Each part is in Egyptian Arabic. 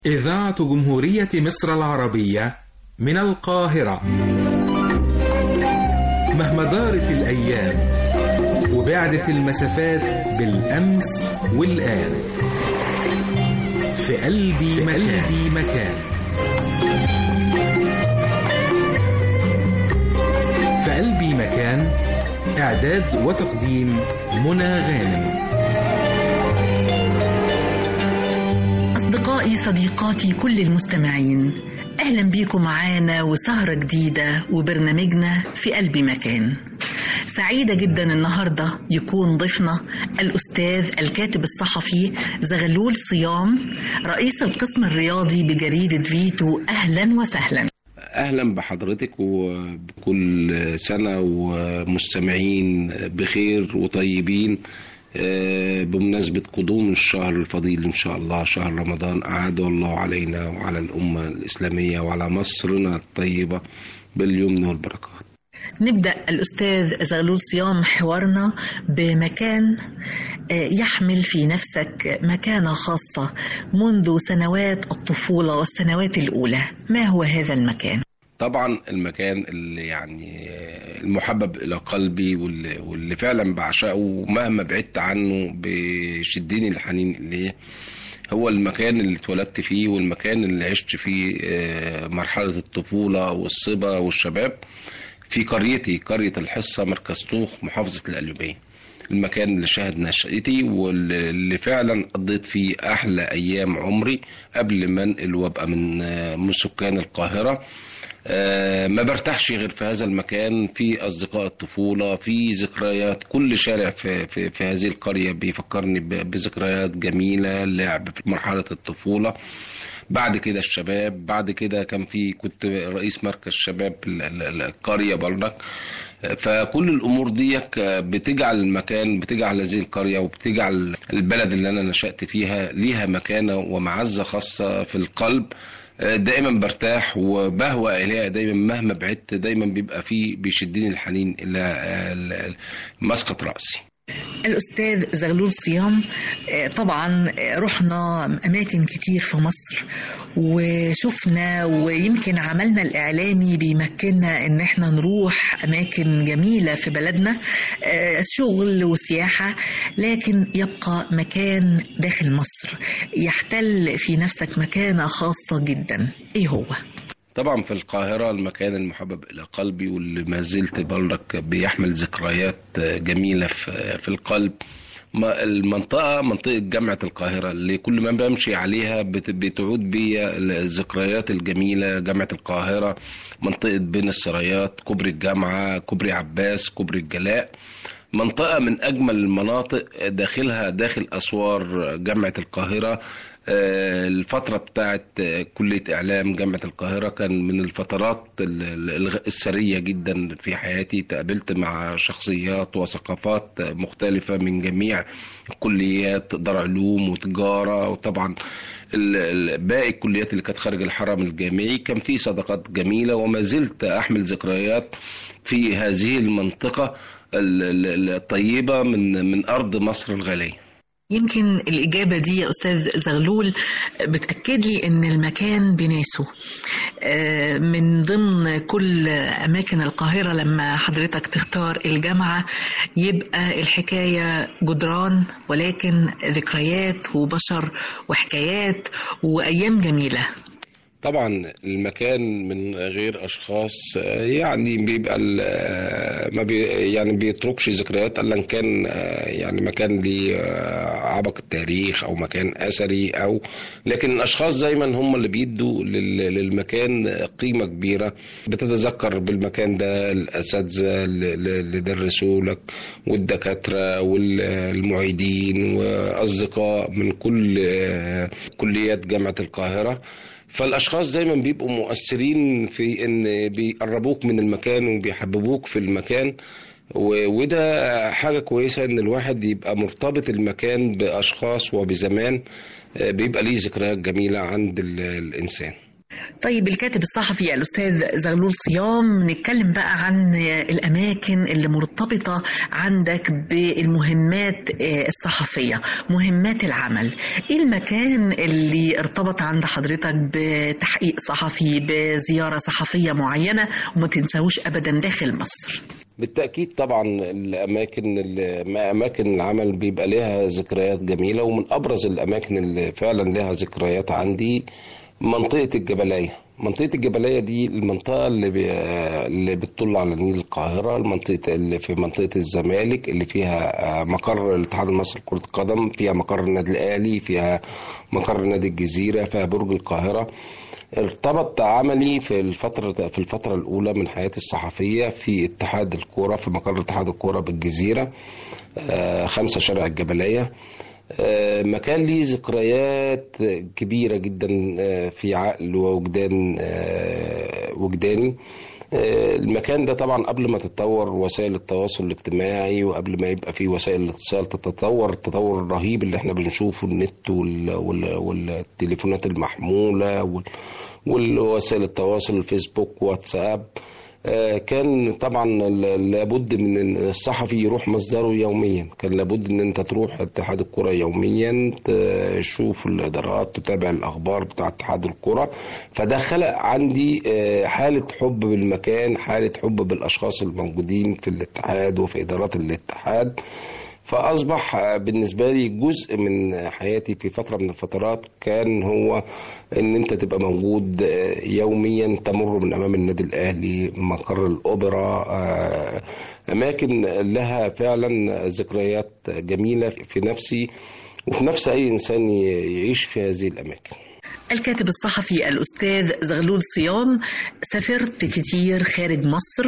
إذاعة جمهورية مصر العربية من القاهرة مهما دارت الأيام وبعدت المسافات بالأمس والآن في قلبي مكان, قلبي مكان في قلبي مكان إعداد وتقديم منى غانم أصدقائي صديقاتي كل المستمعين أهلا بيكم معانا وسهرة جديدة وبرنامجنا في قلبي مكان سعيدة جدا النهاردة يكون ضيفنا الأستاذ الكاتب الصحفي زغلول صيام رئيس القسم الرياضي بجريدة فيتو أهلا وسهلا اهلا بحضرتك وبكل سنه ومستمعين بخير وطيبين بمناسبة قدوم الشهر الفضيل إن شاء الله شهر رمضان أعاده الله علينا وعلى الأمة الإسلامية وعلى مصرنا الطيبة باليمن والبركات نبدأ الأستاذ زغلول صيام حوارنا بمكان يحمل في نفسك مكانة خاصة منذ سنوات الطفولة والسنوات الأولى ما هو هذا المكان؟ طبعا المكان اللي يعني المحبب الى قلبي واللي, واللي فعلا بعشقه مهما بعدت عنه بيشدني الحنين اليه هو المكان اللي اتولدت فيه والمكان اللي عشت فيه مرحلة الطفولة والصبا والشباب في قريتي قرية الحصة مركز طوخ محافظة القليوبية المكان اللي شهد نشأتي واللي فعلا قضيت فيه أحلى أيام عمري قبل ما انقل وابقى من من سكان القاهرة أه ما برتاحش غير في هذا المكان في اصدقاء الطفوله في ذكريات كل شارع في, في, في هذه القريه بيفكرني بذكريات جميله لعب في مرحله الطفوله بعد كده الشباب بعد كده كان في كنت رئيس مركز شباب القريه برضك فكل الامور دي بتجعل المكان بتجعل هذه القريه وبتجعل البلد اللي انا نشات فيها ليها مكانه ومعزه خاصه في القلب دائما برتاح وبهوى اليها دايما مهما بعدت دايما بيبقى فيه بيشدني الحنين الى مسقط راسي الأستاذ زغلول صيام طبعا رحنا أماكن كتير في مصر وشفنا ويمكن عملنا الإعلامي بيمكننا إن احنا نروح أماكن جميلة في بلدنا شغل وسياحة لكن يبقى مكان داخل مصر يحتل في نفسك مكانة خاصة جدا إيه هو؟ طبعا في القاهرة المكان المحبب إلى قلبي واللي ما زلت برضك بيحمل ذكريات جميلة في القلب المنطقة منطقة جامعة القاهرة اللي كل ما بمشي عليها بتعود بي الذكريات الجميلة جامعة القاهرة منطقة بين السرايات كوبري الجامعة كوبري عباس كوبري الجلاء منطقة من أجمل المناطق داخلها داخل أسوار جامعة القاهرة الفترة بتاعت كلية إعلام جامعة القاهرة كان من الفترات السرية جدا في حياتي تقابلت مع شخصيات وثقافات مختلفة من جميع الكليات دار علوم وتجارة وطبعا باقي الكليات اللي كانت خارج الحرم الجامعي كان في صداقات جميلة وما زلت أحمل ذكريات في هذه المنطقة الطيبة من من أرض مصر الغالية يمكن الإجابة دي يا أستاذ زغلول بتأكد لي إن المكان بناسه من ضمن كل أماكن القاهرة لما حضرتك تختار الجامعة يبقى الحكاية جدران ولكن ذكريات وبشر وحكايات وأيام جميلة طبعا المكان من غير اشخاص يعني بيبقى ما بي يعني بيتركش ذكريات الا ان كان يعني مكان ليه عبق التاريخ او مكان اثري او لكن الاشخاص دايما هم اللي بيدوا للمكان قيمه كبيره بتتذكر بالمكان ده الاساتذه اللي درسوا لك والدكاتره والمعيدين واصدقاء من كل كليات جامعه القاهره فالاشخاص دايما بيبقوا مؤثرين في ان بيقربوك من المكان وبيحببوك في المكان وده حاجة كويسة ان الواحد يبقى مرتبط المكان باشخاص وبزمان بيبقى ليه ذكريات جميلة عند الانسان طيب الكاتب الصحفي الأستاذ زغلول صيام نتكلم بقى عن الأماكن اللي مرتبطة عندك بالمهمات الصحفية مهمات العمل إيه المكان اللي ارتبط عند حضرتك بتحقيق صحفي بزيارة صحفية معينة وما تنساوش أبدا داخل مصر بالتأكيد طبعا الأماكن اللي أماكن العمل بيبقى لها ذكريات جميلة ومن أبرز الأماكن اللي فعلا لها ذكريات عندي منطقة الجبلية منطقة الجبلية دي المنطقة اللي بي... اللي بتطل على نيل القاهرة المنطقة اللي في منطقة الزمالك اللي فيها مقر الاتحاد المصري لكرة القدم فيها مقر النادي الأهلي فيها مقر نادي الجزيرة فيها برج القاهرة ارتبط عملي في الفترة في الفترة الأولى من حياتي الصحفية في اتحاد الكورة في مقر اتحاد الكورة بالجزيرة خمسة شارع الجبلية مكان ليه ذكريات كبيرة جدا في عقل ووجدان وجداني المكان ده طبعا قبل ما تتطور وسائل التواصل الاجتماعي وقبل ما يبقى فيه وسائل الاتصال تتطور التطور الرهيب اللي احنا بنشوفه النت والتليفونات المحمولة والوسائل التواصل الفيسبوك واتساب كان طبعا لابد من الصحفي يروح مصدره يوميا كان لابد ان انت تروح اتحاد الكرة يوميا تشوف الادارات تتابع الاخبار بتاع اتحاد الكرة فده خلق عندي حالة حب بالمكان حالة حب بالاشخاص الموجودين في الاتحاد وفي ادارات الاتحاد فأصبح بالنسبة لي جزء من حياتي في فترة من الفترات كان هو إن أنت تبقى موجود يوميا تمر من أمام النادي الأهلي مقر الأوبرا أماكن لها فعلا ذكريات جميلة في نفسي وفي نفس أي إنسان يعيش في هذه الأماكن الكاتب الصحفي الأستاذ زغلول صيام سافرت كتير خارج مصر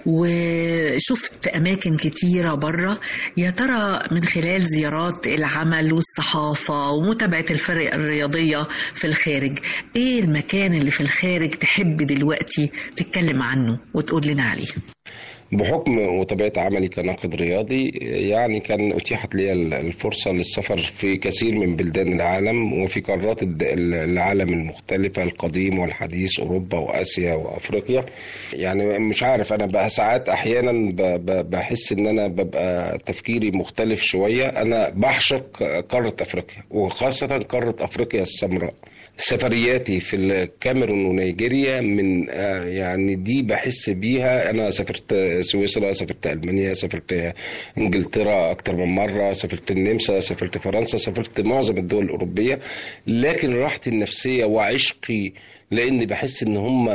وشفت أماكن كتيرة برة يا ترى من خلال زيارات العمل والصحافة ومتابعة الفرق الرياضية في الخارج إيه المكان اللي في الخارج تحب دلوقتي تتكلم عنه وتقول لنا عليه بحكم وطبيعة عملي كناقد رياضي يعني كان أتيحت لي الفرصة للسفر في كثير من بلدان العالم وفي قارات العالم المختلفة القديم والحديث أوروبا وآسيا وأفريقيا يعني مش عارف أنا بقى ساعات أحيانا بحس إن أنا ببقى تفكيري مختلف شوية أنا بعشق قارة أفريقيا وخاصة قارة أفريقيا السمراء سفرياتي في الكاميرون ونيجيريا من يعني دي بحس بيها انا سافرت سويسرا سافرت المانيا سافرت انجلترا اكتر من مره سافرت النمسا سافرت فرنسا سافرت معظم الدول الاوروبيه لكن راحتي النفسيه وعشقي لان بحس ان هم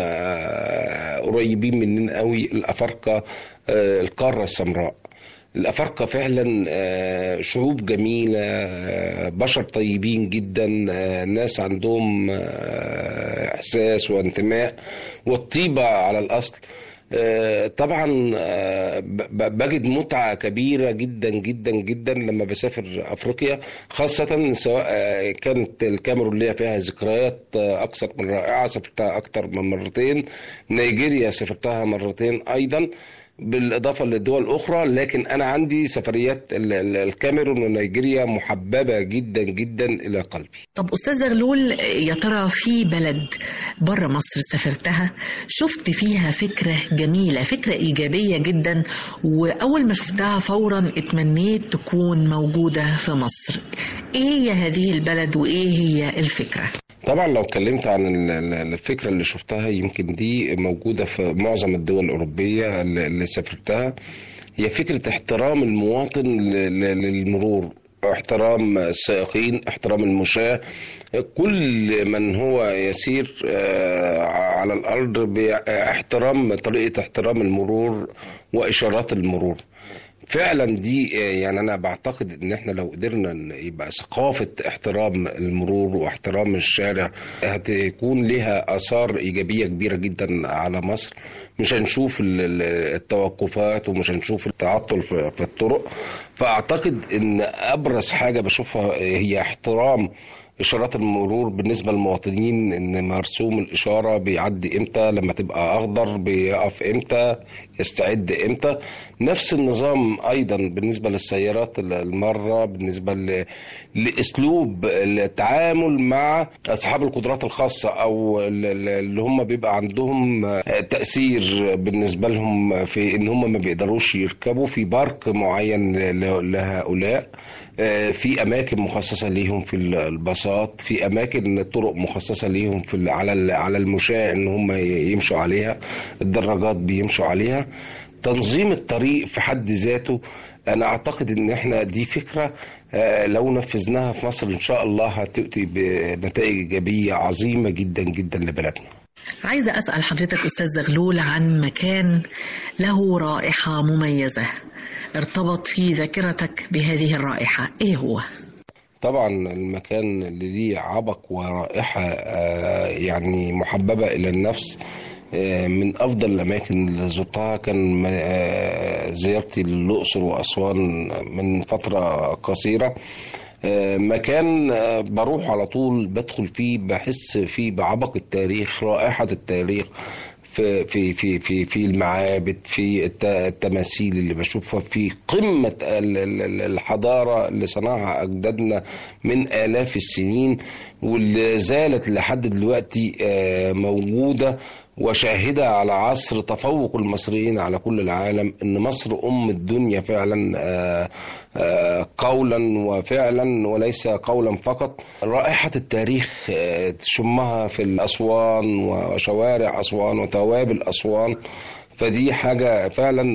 قريبين مننا قوي الافارقه القاره السمراء الأفارقة فعلا شعوب جميلة بشر طيبين جدا ناس عندهم إحساس وانتماء والطيبة على الأصل طبعا بجد متعة كبيرة جدا جدا جدا لما بسافر أفريقيا خاصة سواء كانت الكاميرون ليها فيها ذكريات أكثر من رائعة سافرتها أكثر من مرتين نيجيريا سافرتها مرتين أيضا بالإضافة للدول الأخرى لكن أنا عندي سفريات الكاميرون ونيجيريا محببة جدا جدا إلى قلبي طب أستاذ زغلول يا ترى في بلد بره مصر سافرتها شفت فيها فكرة جميلة فكرة إيجابية جدا وأول ما شفتها فورا اتمنيت تكون موجودة في مصر إيه هي هذه البلد وإيه هي الفكرة؟ طبعا لو اتكلمت عن الفكره اللي شفتها يمكن دي موجوده في معظم الدول الاوروبيه اللي سافرتها هي فكره احترام المواطن للمرور احترام السائقين احترام المشاة كل من هو يسير على الارض باحترام طريقه احترام المرور واشارات المرور فعلا دي يعني انا بعتقد ان احنا لو قدرنا يبقى ثقافه احترام المرور واحترام الشارع هتكون لها اثار ايجابيه كبيره جدا على مصر مش هنشوف التوقفات ومش هنشوف التعطل في الطرق فاعتقد ان ابرز حاجه بشوفها هي احترام اشارات المرور بالنسبه للمواطنين ان مرسوم الاشاره بيعدي امتى لما تبقى اخضر بيقف امتى يستعد امتى نفس النظام ايضا بالنسبه للسيارات الماره بالنسبه ل... لاسلوب التعامل مع اصحاب القدرات الخاصه او اللي هم بيبقى عندهم تاثير بالنسبه لهم في ان هم ما بيقدروش يركبوا في بارك معين لهؤلاء في اماكن مخصصه ليهم في الباصات في اماكن طرق مخصصه ليهم في على على المشاة ان هم يمشوا عليها الدراجات بيمشوا عليها تنظيم الطريق في حد ذاته انا اعتقد ان احنا دي فكره لو نفذناها في مصر ان شاء الله هتؤتي بنتائج ايجابيه عظيمه جدا جدا لبلدنا عايزه اسال حضرتك استاذ زغلول عن مكان له رائحه مميزه ارتبط في ذاكرتك بهذه الرائحة إيه هو؟ طبعا المكان اللي ليه عبق ورائحة يعني محببة إلى النفس من أفضل الأماكن اللي زرتها كان زيارتي للأقصر وأسوان من فترة قصيرة مكان بروح على طول بدخل فيه بحس فيه بعبق التاريخ رائحة التاريخ في في في في في المعابد في التماثيل اللي بشوفها في قمه الحضاره اللي صنعها اجدادنا من الاف السنين واللي زالت لحد دلوقتي موجوده وشاهدة على عصر تفوق المصريين على كل العالم ان مصر ام الدنيا فعلا قولا وفعلا وليس قولا فقط رائحة التاريخ تشمها في الأسوان وشوارع أسوان وتوابل أسوان فدي حاجة فعلا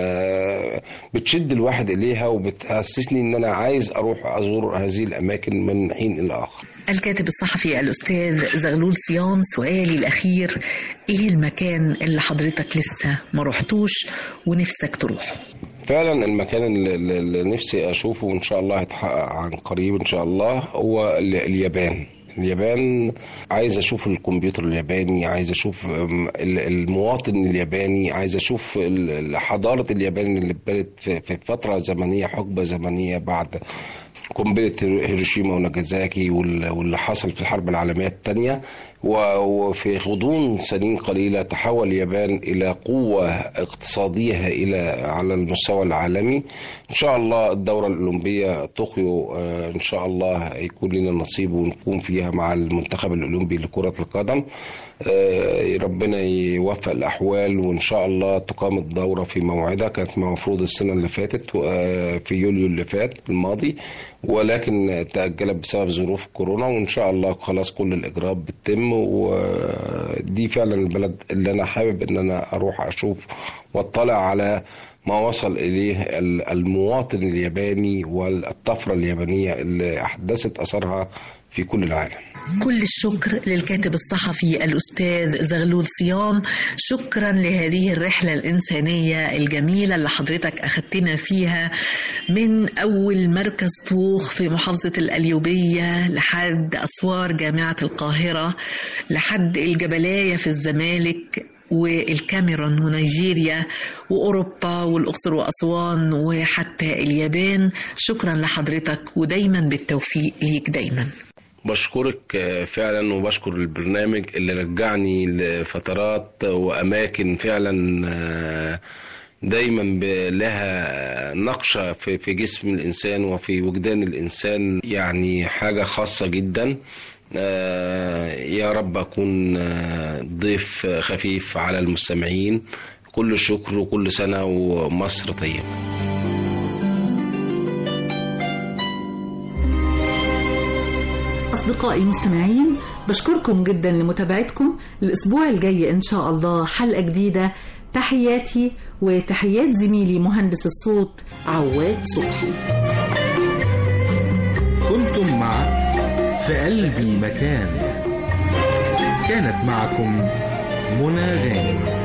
بتشد الواحد إليها وبتحسسني إن أنا عايز أروح أزور هذه الأماكن من حين إلى آخر الكاتب الصحفي الأستاذ زغلول صيام سؤالي الأخير إيه المكان اللي حضرتك لسه ما رحتوش ونفسك تروحه فعلا المكان اللي نفسي أشوفه وإن شاء الله هيتحقق عن قريب إن شاء الله هو اليابان اليابان عايز اشوف الكمبيوتر الياباني عايز اشوف المواطن الياباني عايز اشوف حضاره اليابان اللي اتبنت في فتره زمنيه حقبه زمنيه بعد قنبله هيروشيما وناجازاكي واللي حصل في الحرب العالميه الثانيه وفي غضون سنين قليله تحول اليابان الى قوه اقتصاديه الى على المستوى العالمي ان شاء الله الدوره الاولمبيه طوكيو ان شاء الله يكون لنا نصيب ونكون فيها مع المنتخب الاولمبي لكره القدم ربنا يوفق الاحوال وان شاء الله تقام الدوره في موعدها كانت المفروض السنه اللي فاتت في يوليو اللي فات الماضي ولكن تاجلت بسبب ظروف كورونا وان شاء الله خلاص كل الاجراءات بتتم ودي فعلا البلد اللي انا حابب ان انا اروح اشوف واطلع على ما وصل اليه المواطن الياباني والطفره اليابانيه اللي احدثت اثرها في كل العالم كل الشكر للكاتب الصحفي الأستاذ زغلول صيام شكرا لهذه الرحلة الإنسانية الجميلة اللي حضرتك أخدتنا فيها من أول مركز طوخ في محافظة الأليوبية لحد أسوار جامعة القاهرة لحد الجبلاية في الزمالك والكاميرون ونيجيريا وأوروبا والأقصر وأسوان وحتى اليابان شكرا لحضرتك ودايما بالتوفيق ليك دايما بشكرك فعلا وبشكر البرنامج اللي رجعني لفترات واماكن فعلا دايما لها نقشه في جسم الانسان وفي وجدان الانسان يعني حاجه خاصه جدا يا رب اكون ضيف خفيف على المستمعين كل الشكر وكل سنه ومصر طيبه أصدقائي المستمعين بشكركم جدا لمتابعتكم الأسبوع الجاي إن شاء الله حلقة جديدة تحياتي وتحيات زميلي مهندس الصوت عواد صبحي كنتم مع في قلبي مكان كانت معكم منى غانم